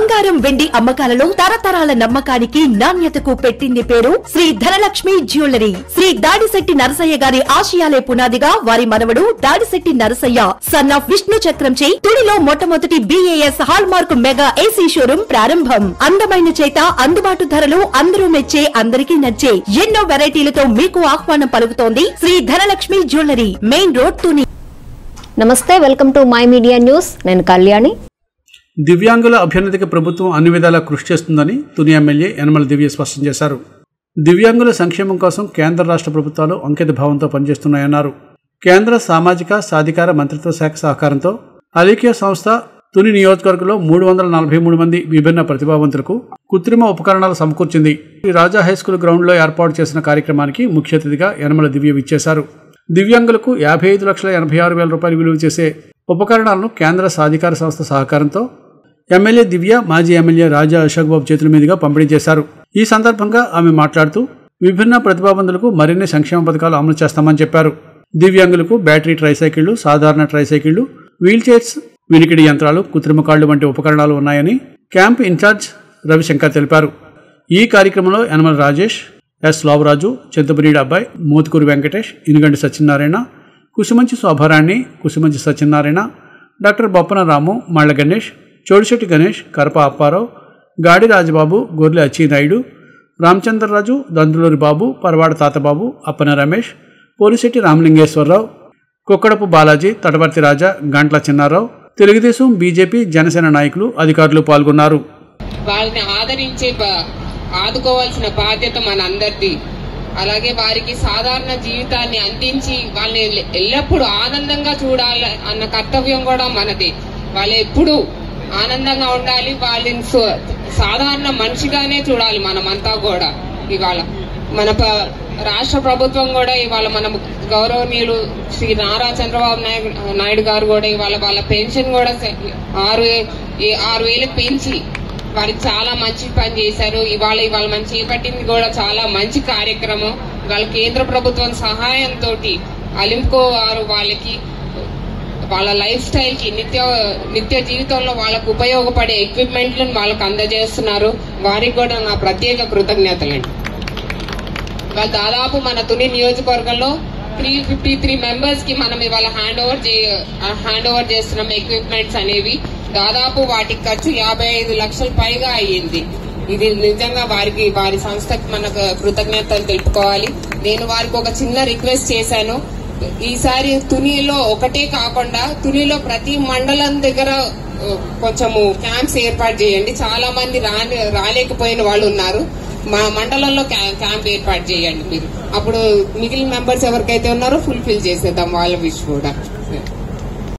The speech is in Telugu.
బంగారం వెండి అమ్మకాలలో తరతరాల నమ్మకానికి నాణ్యతకు పెట్టింది పేరు శ్రీ ధనలక్ష్మి జ్యువెలరీ శ్రీ దాడిశెట్టి నరసయ్య గారి ఆశయాలే పునాదిగా వారి మనవడు దాడిశెట్టి నరసయ్య సన్ ఆఫ్ విష్ణు చక్రంచే తుడిలో మొట్టమొదటి BIS hallmark mega AC showroom ప్రారంభం అందమైన చేత అందుబాటు ధరలు అందరూ మెచ్చే అందరికీ నచ్చే ఎన్నో వెరైటీలతో మీకు ఆహ్వానం పలుకుతోంది Sri Dhanalakshmi jewellery main road Tuni నమస్తే welcome to my media news నేను కళ్యాణి దివ్యాంగుల అభ్యున్నతికి ప్రభుత్వం అన్ని విధాలా కృషి చేస్తుందని తుని ఎమ్మెల్యే యనమల దివ్య స్పష్టం చేశారు దివ్యాంగుల సంక్షేమం కోసం కేంద్ర రాష్ట్ర ప్రభుత్వాలు అంకిత భావంతో పనిచేస్తున్నాయన్నారు కేంద్ర సామాజిక సాధికార మంత్రిత్వ శాఖ సహకారంతో అలీకే సంస్థ తుని నియోజకవర్గంలో మూడు వందల నలభై మూడు మంది విభిన్న ప్రతిభావంతులకు కృత్రిమ ఉపకరణాలు సమకూర్చింది ఈ రాజా హైస్కూల్ గ్రౌండ్లో ఏర్పాటు చేసిన కార్యక్రమానికి ముఖ్య అతిథిగా యనమల దివ్య విచ్చేశారు దివ్యాంగులకు యాభై ఐదు లక్షల ఎనభై ఆరు వేల రూపాయలు విలువ చేసే ఉపకరణాలను కేంద్ర సాధికార సంస్థ సహకారంతో ఎమ్మెల్యే దివ్య మాజీ ఎమ్మెల్యే రాజా అశోక్ బాబు చేతుల మీదుగా పంపిణీ చేశారు ఈ సందర్భంగా ఆమె మాట్లాడుతూ విభిన్న ప్రతిభాబంధులకు మరిన్ని సంక్షేమ పథకాలు అమలు చేస్తామని చెప్పారు దివ్యాంగులకు బ్యాటరీ ట్రైసైకిళ్లు సాధారణ ట్రైసైకిళ్లు వీల్ చైర్స్ వినికిడి యంత్రాలు కృత్రిమ కాళ్లు వంటి ఉపకరణాలు ఉన్నాయని క్యాంప్ ఇన్ఛార్జ్ రవిశంకర్ తెలిపారు ఈ కార్యక్రమంలో Yanamala Rajesh S Lavaraju Chintapureedi Abbayi Motukuri Venkatesh Inuganti Satyanarayana Kusumanchi Shobharani Kusumanchi Satyanarayana doctor Boppana Ramu Malla Ganesh Chodisetti Ganesh Karapa Apparao Gadi Rajababu Gorre Acchinaidu Ramachandraraju Danduluri Babu Paravada Tatababu Appana Ramesh Polisetti Ramalingeswararao Kukkadapu Balaji Tatavarthi Raja Gantla Chinnarao Telugudesam BJP Janasena నాయకులు అధికారులు పాల్గొన్నారు వాళ్ళని ఆదరించి బ- ఆదుకోవాల్సిన బాధ్యత మన అందరిది అలాగే వారికి సాధారణ జీవితాన్ని అందించి వాళ్ళని ఎల్ల- ఎల్లప్పుడూ ఆనందంగా చూడాలి అన్న కర్తవ్యం కూడా మనది వాళ్ళు ఎప్పుడు ఆనందంగా ఉండాలి వాళ్ళని సు- సాధారణ మనిషిగానే చూడాలి మనమంతా కూడా ఇవాళ మన ప- రాష్ట్ర ప్రభుత్వం కూడా ఇవాళ మన గౌరవనీయులు శ్రీ నారా చంద్రబాబు నాయుడు నాయుడు గారు కూడా ఇవాళ వాళ్ళ పెన్షన్ కూడా సె- ఆరు వే- ఈ ఆరు వేలకు పెంచి వారికి చాలా మంచి పని చేశారు ఇవాళ ఇవాళ మనం చేపట్టింది కూడా చాలా మంచి కార్యక్రమం ఇవాళ కేంద్ర ప్రభుత్వం సహాయంతో అలింకో వారు వాళ్ళకి వాళ్ళ లైఫ్ స్టైల్ కి నిత్య నిత్య జీవితంలో వాళ్ళకు ఉపయోగపడే ఎక్విప్మెంట్లను వాళ్ళకు అందజేస్తున్నారు వారికి కూడా నా ప్రత్యేక కృతజ్ఞతలండి ఇవాళ దాదాపు మన తుని నియోజకవర్గంలో త్రీ ఫిఫ్టీ త్రీ మెంబర్స్ కి మనం ఇవాళ హ్యాండ్ ఓవర్ హ్యాండ్ ఓవర్ చేస్తున్నాం ఎక్విప్మెంట్స్ అనేవి దాదాపు వాటికి ఖర్చు యాభై ఐదు లక్షల పైగా అయ్యింది ఇది నిజంగా వారికి వారి సంస్థకి మనకు కృతజ్ఞతలు తెలుపుకోవాలి నేను వారికి ఒక చిన్న రిక్వెస్ట్ చేశాను ఈసారి తునిలో ఒకటే కాకుండా తునిలో ప్రతి మండలం దగ్గర ఆ, కొంచెము క్యాంప్స్ ఏర్పాటు చేయండి చాలా మంది రాని రాలేకపోయిన వాళ్ళు ఉన్నారు మా మండలంలో క్యా- క్యాంప్ ఏర్పాటు చేయండి మీరు అప్పుడు మిగిలిన మెంబర్స్ ఎవరికైతే ఉన్నారో ఫుల్ఫిల్ చేసేద్దాం వాళ్ళ విష్ కూడా